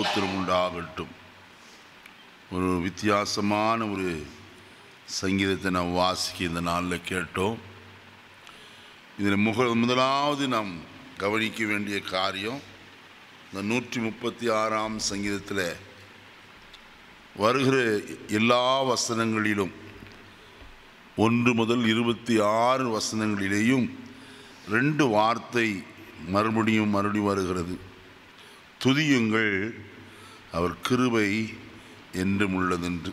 ஸ்தோத்திரம் உண்டாகட்டும் ஒரு வித்தியாசமான ஒரு சங்கீதத்தை நாம் வாசிக்க இந்த நாளில் கேட்டோம் இதில் முக முதலாவது நாம் கவனிக்க வேண்டிய காரியம் இந்த நூற்றி முப்பத்தி ஆறாம் சங்கீதத்தில் வருகிற எல்லா வசனங்களிலும் ஒன்று முதல் இருபத்தி ஆறு வசனங்களிலேயும் ரெண்டு வார்த்தை மறுபடியும் மறுபடியும் வருகிறது துதியுங்கள் அவர் கிருபை என்றும் உள்ளதென்று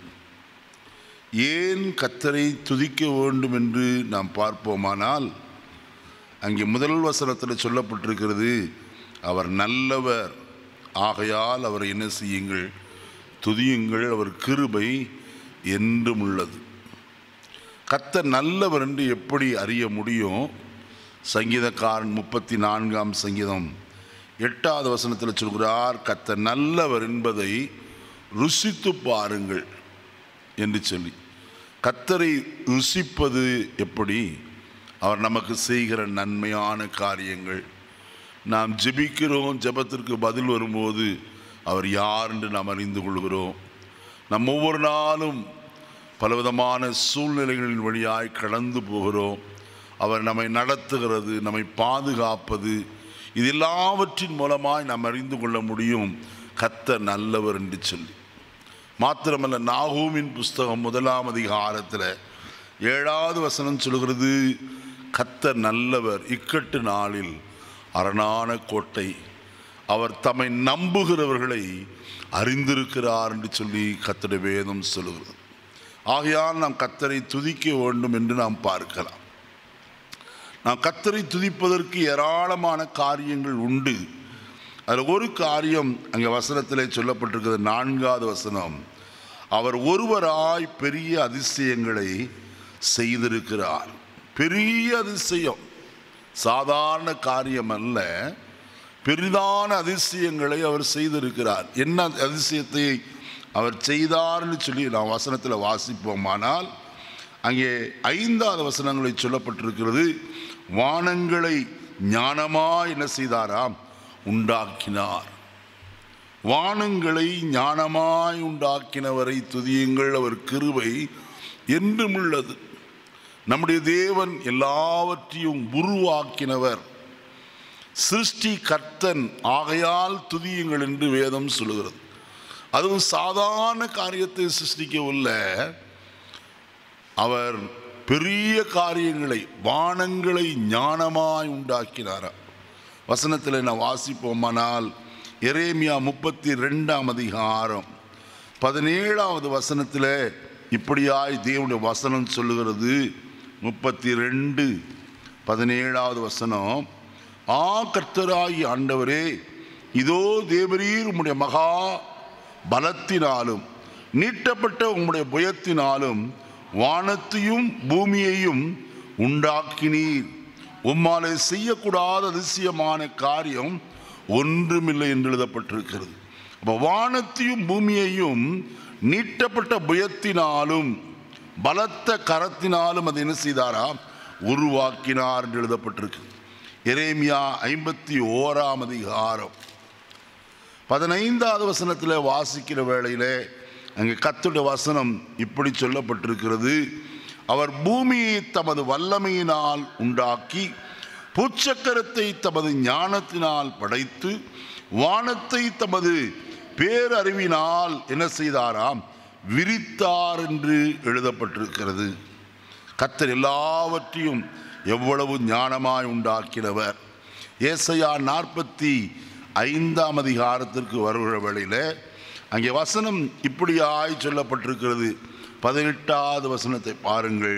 ஏன் கத்தரை துதிக்க வேண்டும் என்று நாம் பார்ப்போமானால் அங்கே முதல் வசனத்தில் சொல்லப்பட்டிருக்கிறது அவர் நல்லவர் ஆகையால் அவரை என்ன செய்யுங்கள் துதியுங்கள் அவர் கிருபை என்றும் உள்ளது கத்தர் நல்லவர் என்று எப்படி அறிய முடியும் சங்கீதக்காரன் முப்பத்தி நான்காம் சங்கீதம் எட்டாவது வசனத்தில் சொல்கிறார் கத்தர் நல்லவர் என்பதை ருசித்து பாருங்கள் என்று சொல்லி கத்தரை ருசிப்பது எப்படி அவர் நமக்கு செய்கிற நன்மையான காரியங்கள் நாம் ஜெபிக்கிறோம் ஜெபத்திற்கு பதில் வரும்போது அவர் யார் என்று நாம் அறிந்து கொள்கிறோம் நம்ம ஒவ்வொரு நாளும் பலவிதமான சூழ்நிலைகளின் வழியாய் கடந்து போகிறோம் அவர் நம்மை நடத்துகிறது நம்மை பாதுகாப்பது இது எல்லாவற்றின் மூலமாய் நாம் அறிந்து கொள்ள முடியும் கத்த நல்லவர் என்று சொல்லி மாத்திரமல்ல நாகூமின் புஸ்தகம் முதலாம் அதிகாரத்தில் ஏழாவது வசனம் சொல்கிறது கத்த நல்லவர் இக்கட்டு நாளில் அரணான கோட்டை அவர் தம்மை நம்புகிறவர்களை அறிந்திருக்கிறார் என்று சொல்லி கத்தட வேதம் சொல்லுகிறது ஆகையால் நாம் கத்தரை துதிக்க வேண்டும் என்று நாம் பார்க்கலாம் நாம் கத்தரை துதிப்பதற்கு ஏராளமான காரியங்கள் உண்டு அதில் ஒரு காரியம் அங்கே வசனத்தில் சொல்லப்பட்டிருக்கிறது நான்காவது வசனம் அவர் ஒருவராய் பெரிய அதிசயங்களை செய்திருக்கிறார் பெரிய அதிசயம் சாதாரண காரியம் அல்ல பெரிதான அதிசயங்களை அவர் செய்திருக்கிறார் என்ன அதிசயத்தை அவர் செய்தார்னு சொல்லி நாம் வசனத்தில் வாசிப்போமானால் அங்கே ஐந்தாவது வசனங்களில் சொல்லப்பட்டிருக்கிறது வானங்களை ஞானமாய் என்ன செய்தாராம் உண்டாக்கினார் வானங்களை ஞானமாய் உண்டாக்கினவரை துதியுங்கள் அவர் கிருபை என்றும் உள்ளது நம்முடைய தேவன் எல்லாவற்றையும் உருவாக்கினவர் சிருஷ்டி கர்த்தன் ஆகையால் துதியுங்கள் என்று வேதம் சொல்லுகிறது அதுவும் சாதாரண காரியத்தை சிருஷ்டிக்கவில்லை அவர் பெரிய காரியங்களை வானங்களை ஞானமாய் உண்டாக்கினாரா வசனத்தில் நான் வாசிப்போமானால் எரேமியா முப்பத்தி ரெண்டாம் அதிகாரம் பதினேழாவது வசனத்தில் இப்படியாய் தேவனுடைய வசனம் சொல்லுகிறது முப்பத்தி ரெண்டு பதினேழாவது வசனம் ஆ கர்த்தராகி ஆண்டவரே இதோ தேவரீர் உம்முடைய மகா பலத்தினாலும் நீட்டப்பட்ட உம்முடைய புயத்தினாலும் வானத்தையும் பூமியையும் உண்டாக்கினீர் உம்மாலே செய்யக்கூடாத அதிசயமான காரியம் ஒன்றுமில்லை என்று எழுதப்பட்டிருக்கிறது அப்போ வானத்தையும் பூமியையும் நீட்டப்பட்ட புயத்தினாலும் பலத்த கரத்தினாலும் அதை என்ன செய்தாரா உருவாக்கினார் என்று எழுதப்பட்டிருக்கு எரேமியா ஐம்பத்தி ஓராம் அதிகாரம் பதினைந்தாவது வசனத்தில் வாசிக்கிற வேளையிலே அங்கே கத்துடைய வசனம் இப்படி சொல்லப்பட்டிருக்கிறது அவர் பூமியை தமது வல்லமையினால் உண்டாக்கி பூச்சக்கரத்தை தமது ஞானத்தினால் படைத்து வானத்தை தமது பேரறிவினால் என்ன செய்தாராம் விரித்தார் என்று எழுதப்பட்டிருக்கிறது கத்தர் எல்லாவற்றையும் எவ்வளவு ஞானமாய் உண்டாக்கினவர் ஏசையா நாற்பத்தி ஐந்தாம் அதிகாரத்திற்கு வருகிற வேளையில் அங்கே வசனம் இப்படியாய் சொல்லப்பட்டிருக்கிறது பதினெட்டாவது வசனத்தை பாருங்கள்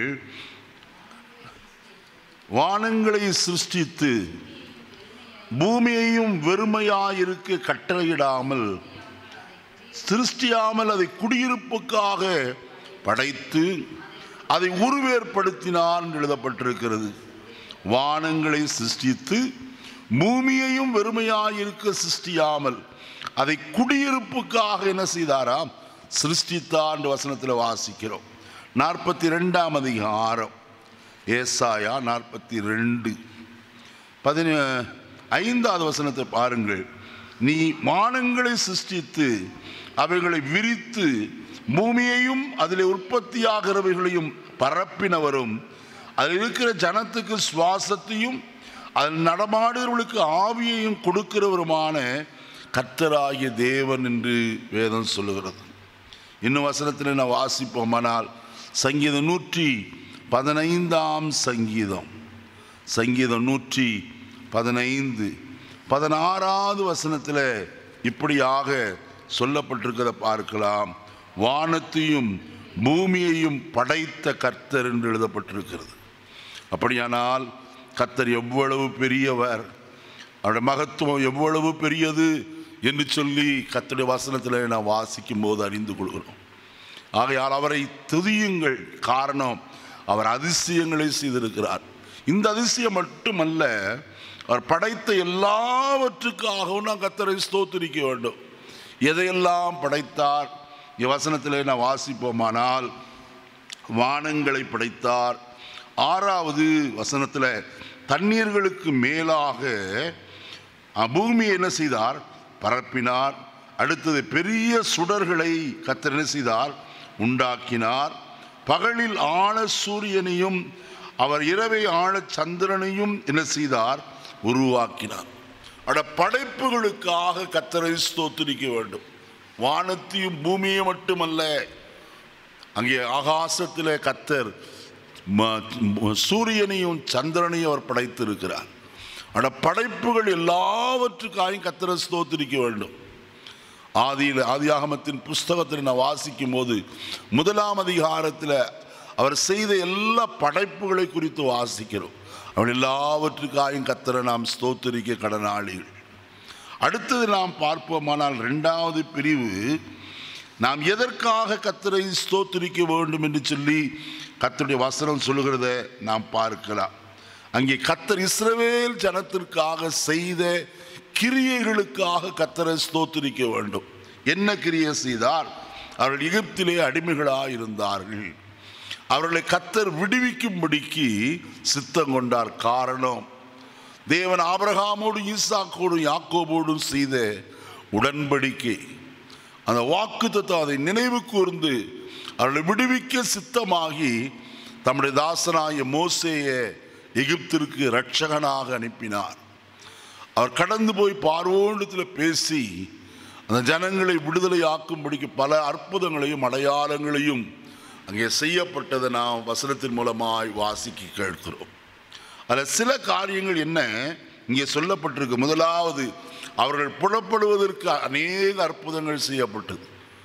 வானங்களை சிருஷ்டித்து பூமியையும் வெறுமையாயிருக்க கட்டளையிடாமல் சிருஷ்டியாமல் அதை குடியிருப்புக்காக படைத்து அதை உருவேற்படுத்தினார் என்று எழுதப்பட்டிருக்கிறது வானங்களை சிருஷ்டித்து பூமியையும் வெறுமையாயிருக்க சிருஷ்டியாமல் அதை குடியிருப்புக்காக என்ன செய்தாராம் சிருஷ்டித்தார் என்று வசனத்தில் வாசிக்கிறோம் நாற்பத்தி ரெண்டாம் அதிகாரம் ஏசாயா நாற்பத்தி ரெண்டு பதின ஐந்தாவது வசனத்தை பாருங்கள் நீ வானங்களை சிருஷ்டித்து அவைகளை விரித்து பூமியையும் அதில் உற்பத்தியாகிறவைகளையும் பரப்பினவரும் அதில் இருக்கிற ஜனத்துக்கு சுவாசத்தையும் அதில் நடமாடுகிறவர்களுக்கு ஆவியையும் கொடுக்கிறவருமான கர்த்தராகிய தேவன் என்று வேதம் சொல்லுகிறது இன்னும் வசனத்தில் நான் வாசிப்போமானால் சங்கீதம் நூற்றி பதினைந்தாம் சங்கீதம் சங்கீதம் நூற்றி பதினைந்து பதினாறாவது வசனத்தில் இப்படியாக சொல்லப்பட்டிருக்கிறத பார்க்கலாம் வானத்தையும் பூமியையும் படைத்த கர்த்தர் என்று எழுதப்பட்டிருக்கிறது அப்படியானால் கர்த்தர் எவ்வளவு பெரியவர் அவருடைய மகத்துவம் எவ்வளவு பெரியது என்று சொல்லி கர்த்தருடைய வசனத்தில் நான் வாசிக்கும் போது அறிந்து கொள்கிறோம் ஆகையால் அவரை துதியுங்கள் காரணம் அவர் அதிசயங்களை செய்திருக்கிறார் இந்த அதிசயம் மட்டுமல்ல அவர் படைத்த எல்லாவற்றுக்காகவும் நான் கத்தரை ஸ்தோத்திரிக்க வேண்டும் எதையெல்லாம் படைத்தார் வசனத்தில் நான் வாசிப்போமானால் வானங்களை படைத்தார் ஆறாவது வசனத்தில் தண்ணீர்களுக்கு மேலாக அஹ், பூமியை என்ன செய்தார் பரப்பினார் அடுத்தது பெரிய சுடர்களை கத்தர் என்ன செய்தார் உண்டாக்கினார் பகலில் ஆழ சூரியனையும் அவர் இரவை ஆழ சந்திரனையும் என்ன செய்தார் உருவாக்கினார் அட படைப்புகளுக்காக கத்தரை ஸ்தோத்திரிக்க வேண்டும் வானத்தையும் பூமியை மட்டுமல்ல அங்கே ஆகாசத்தில் கத்தர் ம- ம- சூரியனையும் சந்திரனையும் அவர் படைத்திருக்கிறார் அட படைப்புகள் எல்லாவற்றுக்காயும் கத்தரை ஸ்தோத்திரிக்க வேண்டும் ஆதியில் ஆதியாகமத்தின் புஸ்தகத்தில் நான் வாசிக்கும் போது முதலாம் அதிகாரத்தில் அவர் செய்த எல்லா படைப்புகளை குறித்து வாசிக்கிறோம் அவன் எல்லாவற்றுக்காயும் கத்தரை நாம் ஸ்தோத்திரிக்க கடனாளிகள் அடுத்தது நாம் பார்ப்போமானால் ரெண்டாவது பிரிவு நாம் எதற்காக கத்தரை ஸ்தோத்திரிக்க வேண்டும் என்று சொல்லி கத்தருடைய வசனம் சொல்லுகிறத நாம் பார்க்கலாம் அங்கே கத்தர் இஸ்ரவேல் ஜனத்திற்காக செய்த கிரியைகளுக்காக கத்தரை ஸ்தோத்திரிக்க வேண்டும் என்ன கிரியை செய்தார் அவர்கள் எகிப்திலே அடிமைகளாக இருந்தார்கள் அவர்களை கத்தர் விடுவிக்கும்படிக்கு சித்தம் கொண்டார் காரணம் தேவன் ஆபிரகாமோடும் ஈசாக்கோடும் யாக்கோபோடும் செய்த உடன்படிக்கை அந்த வாக்கு அதை நினைவு கூர்ந்து அவர்களை விடுவிக்க சித்தமாகி தம்முடைய தாசனாய மோசேயை எகிப்திற்கு இரட்சகனாக அனுப்பினார் அவர் கடந்து போய் பார்வோண்டத்தில் பேசி அந்த ஜனங்களை விடுதலை ஆக்கும்படிக்கு பல அற்புதங்களையும் அடையாளங்களையும் அங்கே செய்யப்பட்டதை நாம் வசனத்தின் மூலமாய் வாசிக்க கேட்கிறோம் அதில் சில காரியங்கள் என்ன இங்கே சொல்லப்பட்டிருக்கு முதலாவது அவர்கள் புறப்படுவதற்கு அநேக அற்புதங்கள் செய்யப்பட்டது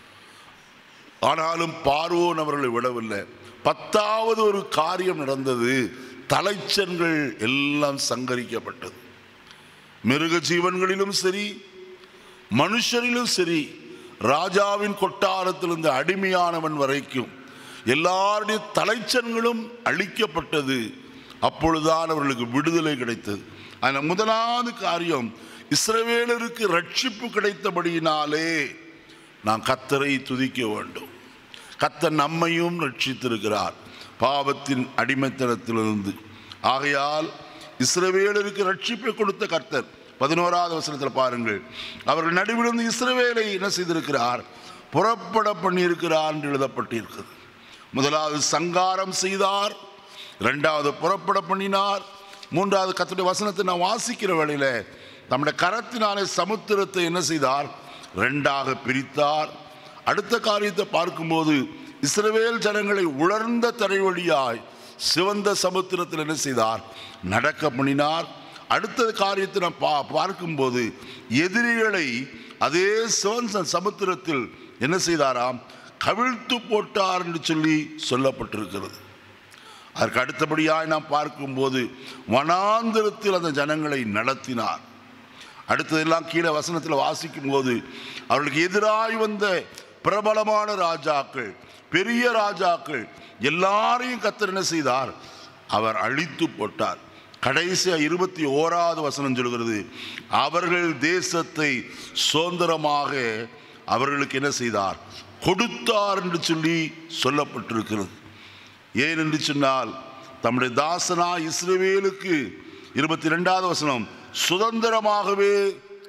ஆனாலும் பார்வோன் அவர்களை விடவில்லை பத்தாவது ஒரு காரியம் நடந்தது தலைச்சன்கள் எல்லாம் சங்கரிக்கப்பட்டது மிருக ஜீவன்களிலும் சரி மனுஷரிலும் சரி ராஜாவின் கொட்டாரத்திலிருந்து அடிமையானவன் வரைக்கும் எல்லாருடைய தலைச்சன்களும் அழிக்கப்பட்டது அப்பொழுதுதான் அவர்களுக்கு விடுதலை கிடைத்தது அந்த முதலாவது காரியம் இஸ்ரவேலருக்கு ரட்சிப்பு கிடைத்தபடியினாலே நாம் கத்தரை துதிக்க வேண்டும் கத்தர் நம்மையும் ரட்சித்திருக்கிறார் பாவத்தின் அடிமைத்தனத்திலிருந்து ஆகையால் இஸ்ரவேலருக்கு ரட்சிப்பை கொடுத்த கர்த்தர் பதினோராவது வசனத்தில் பாருங்கள் அவர்கள் நடுவிலிருந்து இஸ்ரவேலை என்ன செய்திருக்கிறார் புறப்பட பண்ணியிருக்கிறார் என்று எழுதப்பட்டிருக்கிறது முதலாவது சங்காரம் செய்தார் இரண்டாவது புறப்பட பண்ணினார் மூன்றாவது கத்துடைய வசனத்தை நான் வாசிக்கிற வேளையில நம்முடைய கரத்தினாலே சமுத்திரத்தை என்ன செய்தார் ரெண்டாக பிரித்தார் அடுத்த காரியத்தை பார்க்கும்போது இஸ்ரவேல் ஜனங்களை உலர்ந்த தரை வழியாய் சிவந்த சமுத்திரத்தில் என்ன செய்தார் நடக்க பண்ணினார் அடுத்த காரியத்தை நாம் பா பார்க்கும்போது எதிரிகளை அதே சிவந்த சமுத்திரத்தில் என்ன செய்தாராம் கவிழ்த்து போட்டார் என்று சொல்லி சொல்லப்பட்டிருக்கிறது அதற்கு அடுத்தபடியாய் நாம் பார்க்கும்போது வனாந்திரத்தில் அந்த ஜனங்களை நடத்தினார் அடுத்ததெல்லாம் கீழே வசனத்தில் வாசிக்கும் போது அவர்களுக்கு எதிராய் வந்த பிரபலமான ராஜாக்கள் பெரிய ராஜாக்கள் எல்லாரையும் கத்தர் என்ன செய்தார் அவர் அழித்து போட்டார் கடைசியா இருபத்தி ஓராவது வசனம் சொல்கிறது அவர்கள் தேசத்தை சுதந்திரமாக அவர்களுக்கு என்ன செய்தார் கொடுத்தார் என்று சொல்லி சொல்லப்பட்டிருக்கிறது ஏன் என்று சொன்னால் தம்முடைய தாசனா இஸ்ரவேலுக்கு இருபத்தி ரெண்டாவது வசனம் சுதந்திரமாகவே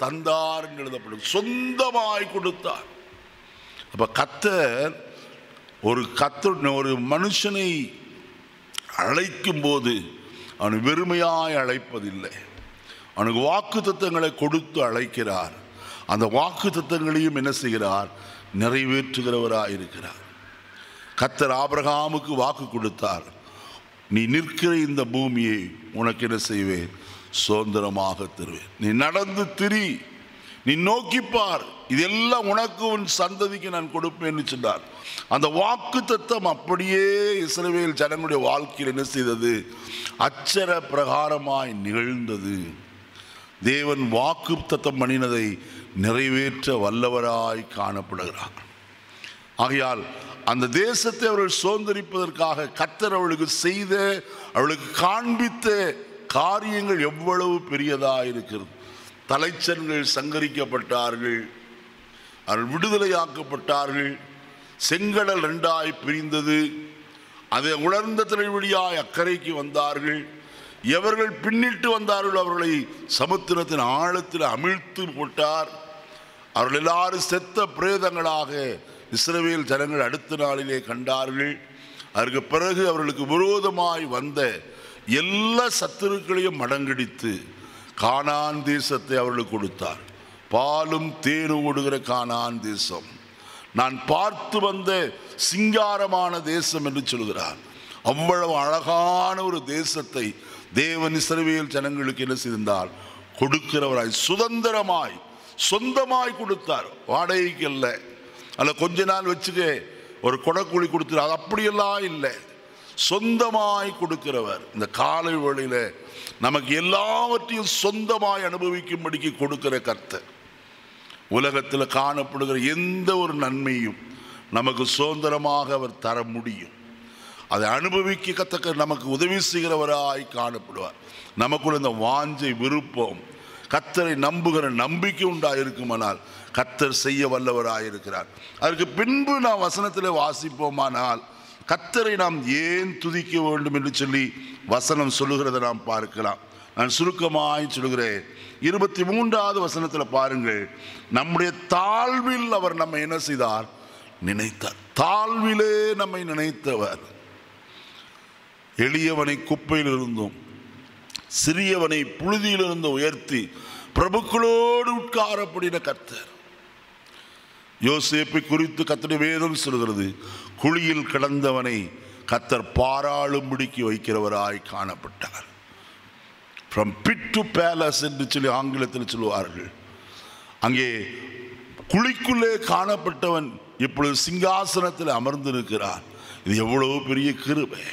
தந்தார் என்று எழுதப்படும் சொந்தமாய் கொடுத்தார் அப்ப கத்தர் ஒரு கத்த ஒரு மனுஷனை அழைக்கும் போது அவன் வெறுமையாய் அழைப்பதில்லை அவனுக்கு வாக்கு தத்தங்களை கொடுத்து அழைக்கிறார் அந்த வாக்கு தத்தங்களையும் என்ன செய்கிறார் நிறைவேற்றுகிறவராய் இருக்கிறார் கத்தர் ஆபிரகாமுக்கு வாக்கு கொடுத்தார் நீ நிற்கிற இந்த பூமியை உனக்கு என்ன செய்வேன் சுதந்திரமாக தருவேன் நீ நடந்து திரி நீ நோக்கிப்பார் இதெல்லாம் உனக்கு உன் சந்ததிக்கு நான் கொடுப்பேன்னு சொன்னார் அந்த வாக்கு தத்தம் அப்படியே இஸ்ரவேல் ஜனங்களுடைய வாழ்க்கையில் என்ன செய்தது அச்சர பிரகாரமாய் நிகழ்ந்தது தேவன் வாக்கு தத்தம் பண்ணினதை நிறைவேற்ற வல்லவராய் காணப்படுகிறார் ஆகையால் அந்த தேசத்தை அவர்கள் சுதந்திரிப்பதற்காக கத்தர் அவளுக்கு செய்த அவளுக்கு காண்பித்த காரியங்கள் எவ்வளவு பெரியதாக இருக்கிறது தலைச்சன்கள் சங்கரிக்கப்பட்டார்கள் அவர்கள் விடுதலையாக்கப்பட்டார்கள் செங்கடல் ரெண்டாய் பிரிந்தது அதை உணர்ந்த தலைவழியாய் அக்கறைக்கு வந்தார்கள் எவர்கள் பின்னிட்டு வந்தார்கள் அவர்களை சமுத்திரத்தின் ஆழத்தில் அமிழ்த்து போட்டார் அவர்கள் எல்லாரும் செத்த பிரேதங்களாக இஸ்ரவேல் ஜனங்கள் அடுத்த நாளிலே கண்டார்கள் அதற்கு பிறகு அவர்களுக்கு விரோதமாய் வந்த எல்லா சத்துருக்களையும் மடங்கடித்து கானான் தேசத்தை அவர்களுக்கு கொடுத்தார் பாலும் தேனும் ஓடுகிற கானான் தேசம் நான் பார்த்து வந்த சிங்காரமான தேசம் என்று சொல்கிறார் அவ்வளவு அழகான ஒரு தேசத்தை தேவன் இஸ்ரவேல் ஜனங்களுக்கு என்ன செய்திருந்தார் கொடுக்கிறவராய் சுதந்திரமாய் சொந்தமாய் கொடுத்தார் வாடகைக்கு அல்ல அல்ல கொஞ்ச நாள் வச்சுக்க ஒரு கொடக்கூலி கொடுத்துரு அது அப்படியெல்லாம் இல்லை சொந்தமாய் கொடுக்கிறவர் இந்த காலை வேளையில நமக்கு எல்லாவற்றையும் சொந்தமாய் அனுபவிக்கும்படிக்கு கொடுக்கிற கர்த்தர் உலகத்தில் காணப்படுகிற எந்த ஒரு நன்மையும் நமக்கு சுதந்திரமாக அவர் தர முடியும் அதை அனுபவிக்கத்தக்க நமக்கு உதவி செய்கிறவராய் காணப்படுவார் நமக்குள்ள இந்த வாஞ்சை விருப்பம் கத்தரை நம்புகிற நம்பிக்கை உண்டாயிருக்குமானால் கத்தர் செய்ய வல்லவராயிருக்கிறார் அதற்கு பின்பு நாம் வசனத்தில் வாசிப்போமானால் கத்தரை நாம் ஏன் துதிக்க வேண்டும் என்று சொல்லி வசனம் சொல்லுகிறதை நாம் பார்க்கலாம் நான் சுருக்கமாய் சொல்கிறேன் இருபத்தி மூன்றாவது வசனத்தில் பாருங்கள் நம்முடைய தாழ்வில் அவர் நம்மை என்ன செய்தார் நினைத்தார் தாழ்விலே நம்மை நினைத்தவர் எளியவனை குப்பையில் இருந்தும் சிறியவனை புழுதியிலிருந்து உயர்த்தி பிரபுக்களோடு உட்காரப்படின கர்த்தர் யோசேப்பை குறித்து கத்தருடைய வேதம் சொல்கிறது குழியில் கிடந்தவனை கத்தர் பாராளும்படிக்கு வைக்கிறவராய் காணப்பட்டார் ஃப்ரம் பிட் டு பேலஸ் என்று சொல்லி ஆங்கிலத்தில் சொல்லுவார்கள் அங்கே குழிக்குள்ளே காணப்பட்டவன் இப்பொழுது சிங்காசனத்தில் அமர்ந்திருக்கிறார் இது எவ்வளவு பெரிய கிருபை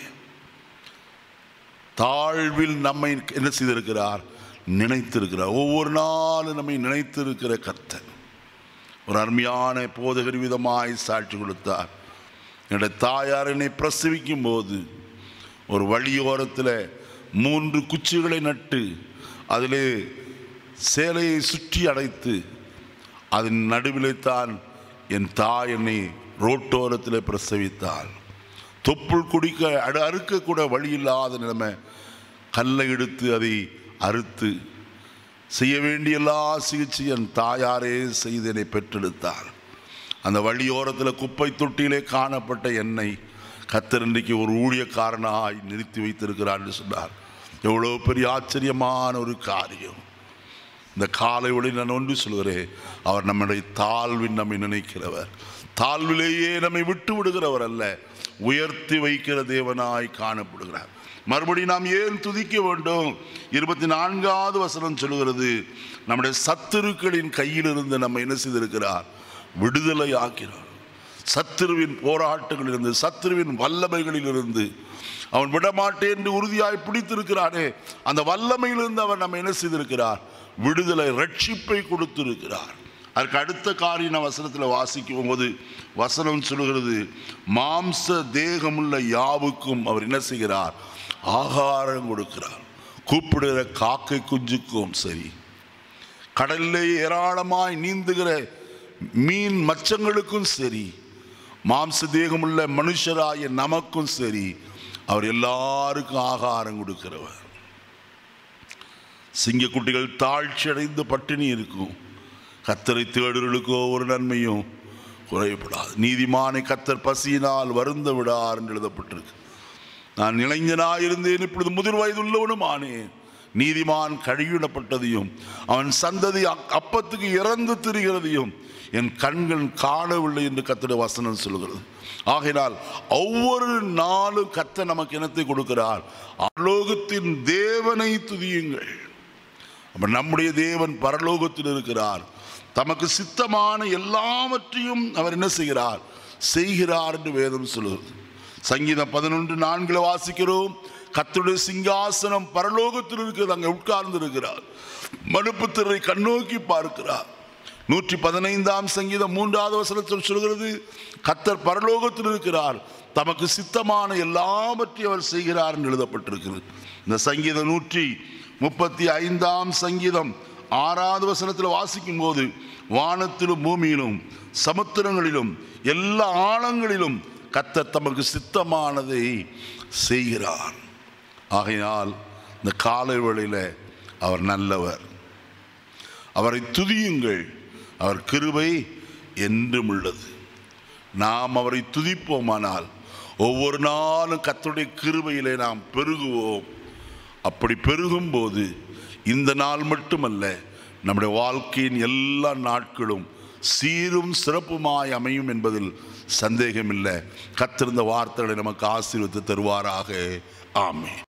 தாழ்வில் நம்மை என்ன செய்திருக்கிறார் நினைத்திருக்கிறார் ஒவ்வொரு நாளும் நம்மை நினைத்திருக்கிற கர்த்தன் ஒரு அருமையான போதகர் விதமாய் சாட்சி கொடுத்தார் என்னுடைய தாயார் என்னை பிரசவிக்கும் போது ஒரு வழியோரத்தில் மூன்று குச்சிகளை நட்டு அதிலே சேலையை சுற்றி அடைத்து அதன் நடுவிலே தான் என் தாய் என்னை ரோட்டோரத்தில் பிரசவித்தாள் தொப்புள் குடிக்க அடு அறுக்கக்கூட வழி இல்லாத நிலைமை கல்லை எடுத்து அதை அறுத்து செய்ய வேண்டிய எல்லா சிகிச்சை என் தாயாரே செய்து என்னை பெற்றெடுத்தார் அந்த வழியோரத்தில் குப்பை தொட்டியிலே காணப்பட்ட என்னை கத்தர் இன்றைக்கு ஒரு ஊழியக்காரனாய் நிறுத்தி வைத்திருக்கிறார் என்று சொன்னார் எவ்வளோ பெரிய ஆச்சரியமான ஒரு காரியம் இந்த காலை ஒளி நான் ஒன்று சொல்கிறேன் அவர் நம்முடைய தாழ்வின் நம்மை நினைக்கிறவர் தாழ்விலேயே நம்மை விட்டு விடுகிறவர் அல்ல உயர்த்தி வைக்கிற தேவனாய் காணப்படுகிறார் மறுபடி நாம் ஏன் துதிக்க வேண்டும் இருபத்தி நான்காவது வசனம் சொல்கிறது நம்முடைய சத்துருக்களின் கையிலிருந்து நம்ம என்ன செய்திருக்கிறார் விடுதலை ஆக்கிறார் சத்துருவின் போராட்டங்களிலிருந்து சத்துருவின் வல்லமைகளிலிருந்து அவன் விடமாட்டேன் என்று உறுதியாய் பிடித்திருக்கிறானே அந்த வல்லமையிலிருந்து அவன் நம்ம என்ன செய்திருக்கிறார் விடுதலை ரட்சிப்பை கொடுத்திருக்கிறார் அதற்கு அடுத்த காரியம் நான் வசனத்தில் வாசிக்கும் போது வசனம் சொல்கிறது மாம்ச தேகமுள்ள யாவுக்கும் அவர் என்ன செய்கிறார் ஆகாரம் கொடுக்கிறார் கூப்பிடுகிற காக்கை குஞ்சுக்கும் சரி கடலிலே ஏராளமாய் நீந்துகிற மீன் மச்சங்களுக்கும் சரி மாம்ச தேகமுள்ள மனுஷராய நமக்கும் சரி அவர் எல்லாருக்கும் ஆகாரம் கொடுக்கிறவர் சிங்கக்குட்டிகள் தாழ்ச்சி அடைந்து பட்டினி இருக்கும் கத்தரை தேடுகளுக்கோ ஒரு நன்மையும் குறையப்படாது நீதிமானை கத்தர் பசியினால் வருந்த விடார் என்று எழுதப்பட்டிருக்கு நான் இளைஞனாயிருந்தேன் இப்பொழுது முதிர் வயதுள்ளவனும் ஆனேன் நீதிமான் கழுவிடப்பட்டதையும் அவன் சந்ததி அக்- அப்பத்துக்கு இறந்து திரிகிறதையும் என் கண்கள் காணவில்லை என்று கத்திட வசனம் சொல்கிறது ஆகையினால் ஒவ்வொரு நாளும் கத்த நமக்கு இனத்தை கொடுக்கிறார் அலோகத்தின் தேவனை துதியுங்கள் அப்ப நம்முடைய தேவன் பரலோகத்தில் இருக்கிறார் தமக்கு சித்தமான எல்லாவற்றையும் அவர் என்ன செய்கிறார் செய்கிறார் என்று வேதம் சொல்லுகிறது சங்கீதம் பதினொன்று நான்கில் வாசிக்கிறோம் கர்த்தருடைய சிங்காசனம் பரலோகத்தில் இருக்கிறது அங்கே உட்கார்ந்து இருக்கிறார் மடுப்பு திரை கண்ணோக்கி பார்க்கிறார் நூற்றி பதினைந்தாம் சங்கீதம் மூன்றாவது வசனத்தில் சொல்கிறது கத்தர் பரலோகத்தில் இருக்கிறார் தமக்கு சித்தமான எல்லாவற்றையும் அவர் செய்கிறார் என்று எழுதப்பட்டிருக்கிறது இந்த சங்கீதம் நூற்றி முப்பத்தி ஐந்தாம் சங்கீதம் ஆறாவது வசனத்தில் வாசிக்கும் போது வானத்திலும் பூமியிலும் சமுத்திரங்களிலும் எல்லா ஆழங்களிலும் கத்தர் தமக்கு சித்தமானதை செய்கிறார் ஆகையினால் இந்த காலை வேளையில் அவர் நல்லவர் அவரை துதியுங்கள் அவர் கிருபை என்றும் உள்ளது நாம் அவரை துதிப்போமானால் ஒவ்வொரு நாளும் கர்த்தருடைய கிருபையிலே நாம் பெருகுவோம் அப்படி பெருகும்போது இந்த நாள் மட்டுமல்ல நம்முடைய வாழ்க்கையின் எல்லா நாட்களும் சீரும் சிறப்புமாய் அமையும் என்பதில் சந்தேகமில்லை கத்திருந்த வார்த்தைகளை நமக்கு ஆசீர்வதித்து தருவாராக ஆமென்